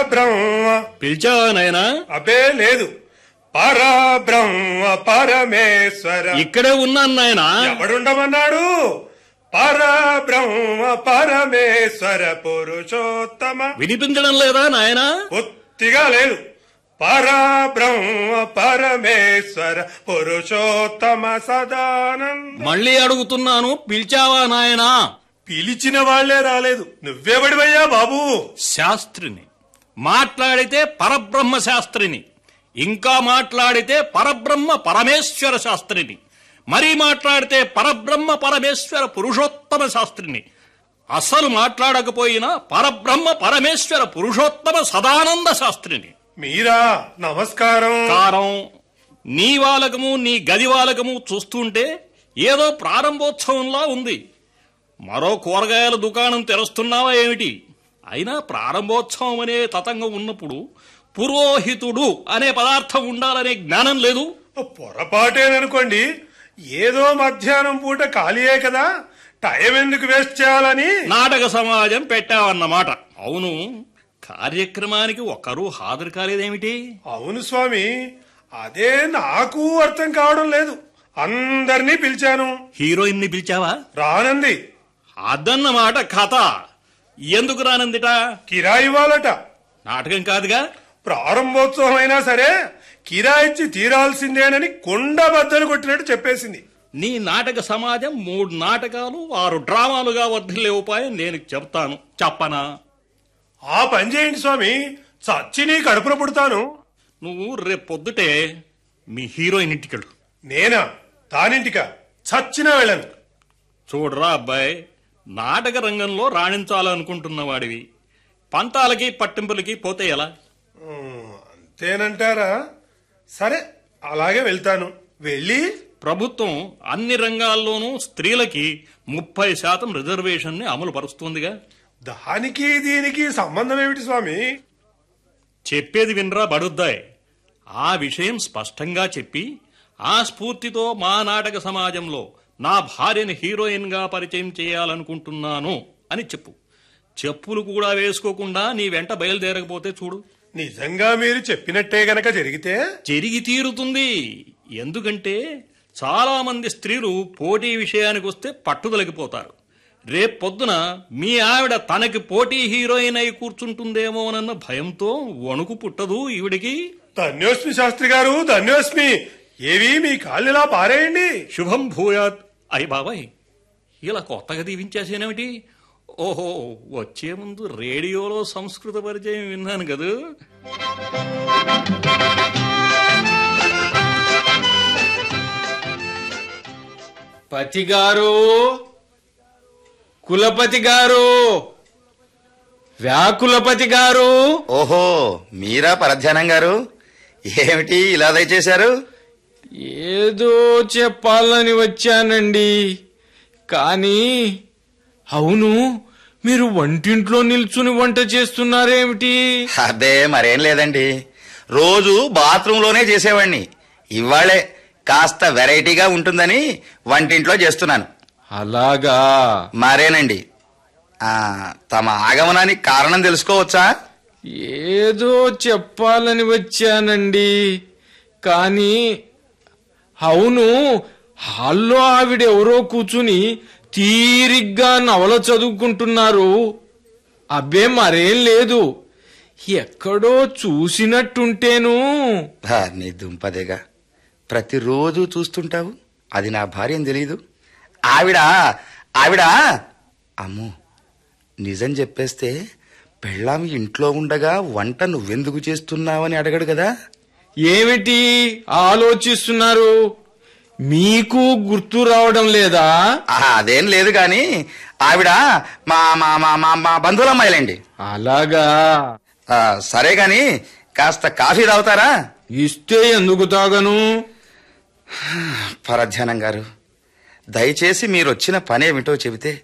పరబ్రహ్మ పిలిచావా నాయనా అబే లేదు పరబ్రహ్మ పరమేశ్వర ఇక్కడే ఉన్నాను నాయనా ఎవడుండమన్నాడు పరబ్రహ్మ పరమేశ్వర పురుషోత్తమ వినిపించడం లేదా నాయనా ఒత్తిగా లేదు పరబ్రహ్మ పరమేశ్వర పురుషోత్తమ సదానంద మళ్ళీ అడుగుతున్నాను పిలిచావా నాయనా పిలిచిన వాళ్లే రాలేదు నువ్వెవడివయ్యా బాబు శాస్త్రిని మాట్లాడితే పరబ్రహ్మ శాస్త్రిని ఇంకా మాట్లాడితే పరబ్రహ్మ పరమేశ్వర శాస్త్రిని మరీ మాట్లాడితే పరబ్రహ్మ పరమేశ్వర పురుషోత్తమ శాస్త్రిని అసలు మాట్లాడకపోయినా పరబ్రహ్మ పరమేశ్వర పురుషోత్తమ సదానంద శాస్త్రిని మీరా నమస్కారం కారం నీ వాలకము నీ గది వాలకము చూస్తుంటే ఏదో ప్రారంభోత్సవంలా ఉంది మరో కూరగాయల దుకాణం తెరుస్తున్నావా ఏమిటి అయినా ప్రారంభోత్సవం అనే తతంగం ఉన్నప్పుడు పురోహితుడు అనే పదార్థం ఉండాలనే జ్ఞానం లేదు పొరపాటేననుకోండి ఏదో మధ్యాహ్నం పూట ఖాళీయే కదా టైం ఎందుకు వేస్ట్ చేయాలని నాటక సమాజం పెట్టావన్నమాట అవును కార్యక్రమానికి ఒక్కరూ హాజరు కాలేదేమిటి అవును స్వామి అదే నాకు అర్థం కావడం లేదు అందరినీ పిలిచాను హీరోయిన్ ని పిలిచావా రానంది అదన్నమాట కథ ఎందుకు రానందిట కిరాయి ఇవ్వాలట నాటకం కాదుగా ప్రారంభోత్సవం అయినా సరే కిరాయిచ్చి తీరాల్సిందేనని కొండ బద్దలు కొట్టినట్టు చెప్పేసింది నీ నాటక సమాజం మూడు నాటకాలు ఆరు డ్రామాలుగా వర్ధిల్లే ఉపాయం నేను చెప్తాను చెప్పనా ఆ పని చేయండి స్వామి చచ్చి నీ కడుపున పుడతాను నువ్వు రేపు పొద్దుటే మీ హీరోయిన్ ఇంటికెళ్ళు నేనా తానింటికా చచ్చినా వెళ్ళను చూడరా అబ్బాయి నాటక రంగంలో రాణించాలనుకుంటున్న వాడివి పంతాలకి పట్టింపులకి పోతే ఎలా ఉమ్, అంతేనంటారా సరే అలాగే వెళ్తాను వెళ్ళి ప్రభుత్వం అన్ని రంగాల్లోనూ స్త్రీలకి ముప్పై శాతం రిజర్వేషన్ ని అమలు పరుస్తుందిగా దానికి దీనికి సంబంధం ఏమిటి స్వామి చెప్పేది వినరా బడుద్దాయ్ ఆ విషయం స్పష్టంగా చెప్పి ఆ స్ఫూర్తితో మా నాటక సమాజంలో నా భార్యని హీరోయిన్ గా పరిచయం చేయాలనుకుంటున్నాను అని చెప్పు చెప్పులు కూడా వేసుకోకుండా నీ వెంట బయలుదేరకపోతే చూడు నిజంగా మీరు చెప్పినట్టే గనక జరిగితే జరిగి తీరుతుంది ఎందుకంటే చాలా మంది స్త్రీలు పోటీ విషయానికి వస్తే పట్టుదలకిపోతారు రేపు పొద్దున మీ ఆవిడ తనకి పోటీ హీరోయిన్ అయి కూర్చుంటుందేమోనన్న భయంతో వణుకు పుట్టదు ఈవిడికి ధన్యోస్మి శాస్త్రి గారు ధన్యోస్మి ఏవి మీ కాళ్ళిలా పారేయండి శుభం భూయాత్ అయ్య బాబాయ్ ఇలా కొత్తగా దీవించేసేనేమిటి ఓహో వచ్చే ముందు రేడియోలో సంస్కృత పరిచయం విన్నాను కదూ పతి గారు కులపతి గారు వ్యాకులపతి గారు ఓహో మీరా పరధ్యానం గారు ఏమిటి ఇలా దయచేశారు ఏదో చెప్పాలని వచ్చానండి కానీ అవును మీరు వంటింట్లో నిల్చుని వంట చేస్తున్నారేమిటి అదే మరేం లేదండి రోజు బాత్రూంలోనే చేసేవాణ్ణి ఇవాళే కాస్త వెరైటీగా ఉంటుందని వంటింట్లో చేస్తున్నాను అలాగా మరేనండి ఆ, తమ ఆగమనానికి కారణం తెలుసుకోవచ్చా ఏదో చెప్పాలని వచ్చానండి కానీ అవును హాల్లో ఆవిడెవరో కూర్చుని తీరిగ్గా నవల చదువుకుంటున్నారు అబ్బే మరేం లేదు ఎక్కడో చూసినట్టుంటేను భా, నీ దుంపదేగా ప్రతిరోజు చూస్తుంటావు అది నా భార్య అని తెలీదు ఆవిడ ఆవిడ అమ్మో నిజం చెప్పేస్తే పెళ్ళాం ఇంట్లో ఉండగా వంట నువ్వెందుకు చేస్తున్నావని అడగడు కదా ఏమిటి ఆలోచిస్తున్నారు మీకు గుర్తు రావడం లేదా ఆ, అదేం లేదు గాని ఆవిడ మా మా మా మా మా బంధువులమ్మాయిలండి అలాగా ఆ, సరే గాని కాస్త కాఫీ తాగుతారా ఇస్తే ఎందుకు తాగను పరధ్యానం గారు దయచేసి మీరొచ్చిన పనేమిటో చెబితే